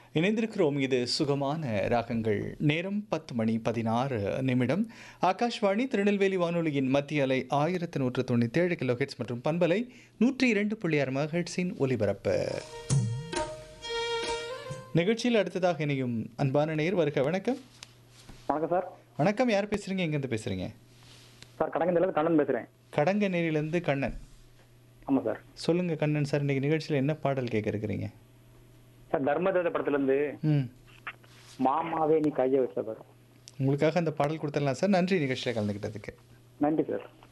இணைந்திருக்கிறோம் இது சுகமான ராகங்கள் நேரம் பத்து மணி பதினாறு நிமிடம் ஆகாஷ்வாணி திருநெல்வேலி வானொலியின் மத்திய அலை ஆயிரத்து நூற்று தொண்ணூற்றி ஏழு கிலோ ஹெட்ஸ் மற்றும் பண்பலை நூற்றி இரண்டு புள்ளி ஆறு மகட்ஸின் ஒலிபரப்பு நிகழ்ச்சியில் அடுத்ததாக இணையும் அன்பான நேர் வருக வணக்கம் வணக்கம் சார் வணக்கம் யார் பேசுறீங்க எங்கேருந்து பேசுறீங்க சார் கடங்கந்திலேருந்து கண்ணன் பேசுகிறேன் கடங்க நேரிலிருந்து கண்ணன் ஆமாம் சார் சொல்லுங்க கண்ணன் சார் இன்னைக்கு நிகழ்ச்சியில் என்ன பாடல் கேட்க இருக்கிறீங்க சார் தர்மதேவ படத்துலேருந்து ம் மாமாவே நீ கையை வச்ச சார் உங்களுக்காக அந்த பாடல் கொடுத்துடலாம் சார் நன்றி நிகழ்ச்சியில் கலந்துக்கிட்டதுக்கு நன்றி சார்